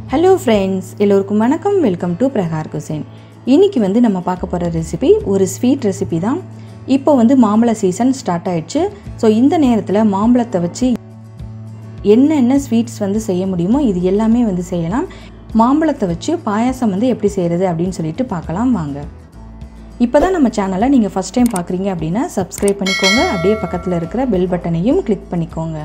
hello friends எல்லோருக்கும் வணக்கம் welcome to பிரகார் குசேன் இன்னைக்கு வந்து நம்ம பார்க்க போகிற ரெசிபி ஒரு ஸ்வீட் ரெசிபி தான் இப்போ வந்து மாம்பழ சீசன் ஸ்டார்ட் ஆயிடுச்சு ஸோ இந்த நேரத்தில் மாம்பழத்தை வச்சு என்னென்ன ஸ்வீட்ஸ் வந்து செய்ய முடியுமோ இது எல்லாமே வந்து செய்யலாம் மாம்பழத்தை வச்சு பாயாசம் வந்து எப்படி செய்கிறது அப்படின்னு சொல்லிட்டு பார்க்கலாம் வாங்க இப்போ தான் நம்ம சேனலை நீங்கள் ஃபஸ்ட் டைம் பார்க்குறீங்க அப்படின்னா சப்ஸ்கிரைப் பண்ணிக்கோங்க அப்படியே பக்கத்தில் இருக்கிற பெல் பட்டனையும் கிளிக் பண்ணிக்கோங்க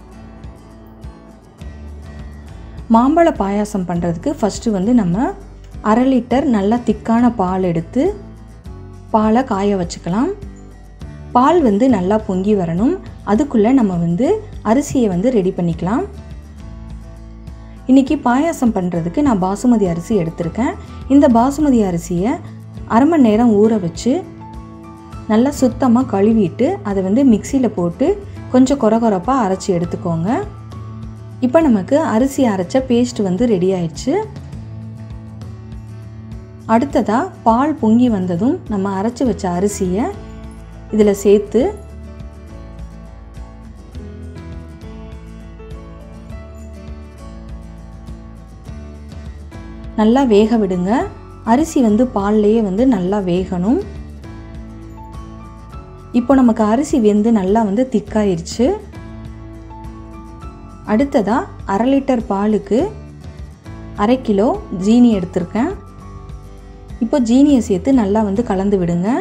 மாம்பழ பாயாசம் பண்ணுறதுக்கு ஃபஸ்ட்டு வந்து நம்ம அரை லிட்டர் நல்லா திக்கான பால் எடுத்து பாலை காய வச்சுக்கலாம் பால் வந்து நல்லா பொங்கி வரணும் அதுக்குள்ளே நம்ம வந்து அரிசியை வந்து ரெடி பண்ணிக்கலாம் இன்றைக்கி பாயாசம் பண்ணுறதுக்கு நான் பாசுமதி அரிசி எடுத்திருக்கேன் இந்த பாசுமதி அரிசியை அரை மணி நேரம் ஊற வச்சு நல்லா சுத்தமாக கழுவிட்டு அதை வந்து மிக்சியில் போட்டு கொஞ்சம் கொர கொரப்பாக அரைச்சி எடுத்துக்கோங்க இப்போ நமக்கு அரிசி அரைச்ச பேஸ்ட் வந்து ரெடி ஆயிடுச்சு அடுத்ததாக பால் பொங்கி வந்ததும் நம்ம அரைச்சி வச்ச அரிசியை இதில் சேர்த்து நல்லா வேக விடுங்க அரிசி வந்து பால்லையே வந்து நல்லா வேகணும் இப்போ நமக்கு அரிசி வெந்து நல்லா வந்து திக்காயிருச்சு அடுத்ததாக அரை லிட்டர் பாலுக்கு அரை கிலோ ஜீனி எடுத்திருக்கேன் இப்போ ஜீனியை சேர்த்து நல்லா வந்து கலந்து விடுங்க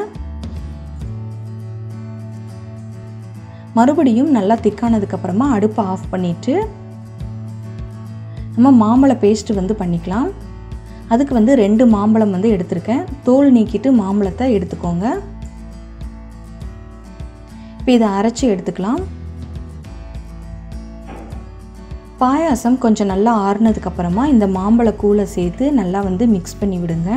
மறுபடியும் நல்லா திக்கானதுக்கப்புறமா அடுப்பை ஆஃப் பண்ணிவிட்டு நம்ம மாம்பழ பேஸ்ட் வந்து பண்ணிக்கலாம் அதுக்கு வந்து ரெண்டு மாம்பழம் வந்து எடுத்திருக்கேன் தோல் நீக்கிட்டு மாம்பழத்தை எடுத்துக்கோங்க இப்போ இதை அரைச்சி எடுத்துக்கலாம் பாயாசம் கொஞ்சம் நல்லா ஆறுனதுக்கப்புறமா இந்த மாம்பழ கூழை சேர்த்து நல்லா வந்து மிக்ஸ் பண்ணி விடுங்க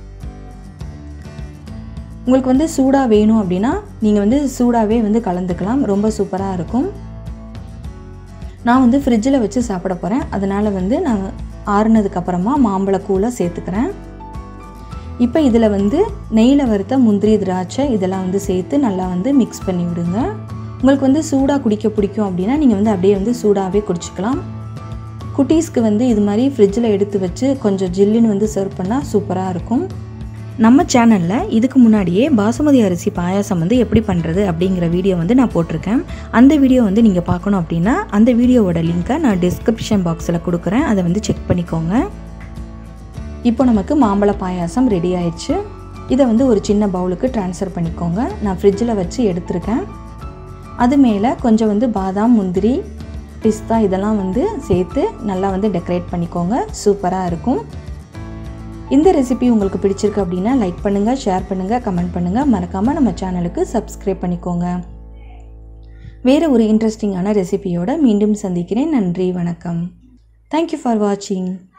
உங்களுக்கு வந்து சூடாக வேணும் அப்படின்னா நீங்கள் வந்து சூடாகவே வந்து கலந்துக்கலாம் ரொம்ப சூப்பராக இருக்கும் நான் வந்து ஃப்ரிட்ஜில் வச்சு சாப்பிட போகிறேன் அதனால் வந்து நான் ஆறுனதுக்கப்புறமா மாம்பழ கூழை சேர்த்துக்கிறேன் இப்போ இதில் வந்து நெய்யில் வறுத்த முந்திரி திராட்சை இதெல்லாம் வந்து சேர்த்து நல்லா வந்து மிக்ஸ் பண்ணி விடுங்க உங்களுக்கு வந்து சூடாக குடிக்க பிடிக்கும் அப்படின்னா நீங்கள் வந்து அப்படியே வந்து சூடாகவே குடிச்சிக்கலாம் குட்டீஸ்க்கு வந்து இது மாதிரி ஃப்ரிட்ஜில் எடுத்து வச்சு கொஞ்சம் ஜில்லுன்னு வந்து சர்வ் பண்ணால் சூப்பராக இருக்கும் நம்ம சேனலில் இதுக்கு முன்னாடியே பாசுமதி அரிசி பாயாசம் வந்து எப்படி பண்ணுறது அப்படிங்கிற வீடியோ வந்து நான் போட்டிருக்கேன் அந்த வீடியோ வந்து நீங்கள் பார்க்கணும் அப்படின்னா அந்த வீடியோவோட லிங்க்கை நான் டிஸ்கிரிப்ஷன் பாக்ஸில் கொடுக்குறேன் அதை வந்து செக் பண்ணிக்கோங்க இப்போ நமக்கு மாம்பழ பாயாசம் ரெடி ஆயிடுச்சு இதை வந்து ஒரு சின்ன பவுலுக்கு ட்ரான்ஸ்ஃபர் பண்ணிக்கோங்க நான் ஃப்ரிட்ஜில் வச்சு எடுத்திருக்கேன் அது மேலே கொஞ்சம் வந்து பாதாம் முந்திரி பிஸ்தா இதெல்லாம் வந்து சேர்த்து நல்லா வந்து டெக்கரேட் பண்ணிக்கோங்க சூப்பராக இருக்கும் இந்த ரெசிபி உங்களுக்கு பிடிச்சிருக்கு அப்படின்னா லைக் பண்ணுங்கள் ஷேர் பண்ணுங்கள் கமெண்ட் பண்ணுங்கள் மறக்காமல் நம்ம சேனலுக்கு சப்ஸ்கிரைப் பண்ணிக்கோங்க வேறு ஒரு இன்ட்ரெஸ்டிங்கான ரெசிபியோட மீண்டும் சந்திக்கிறேன் நன்றி வணக்கம் தேங்க்யூ ஃபார் வாட்சிங்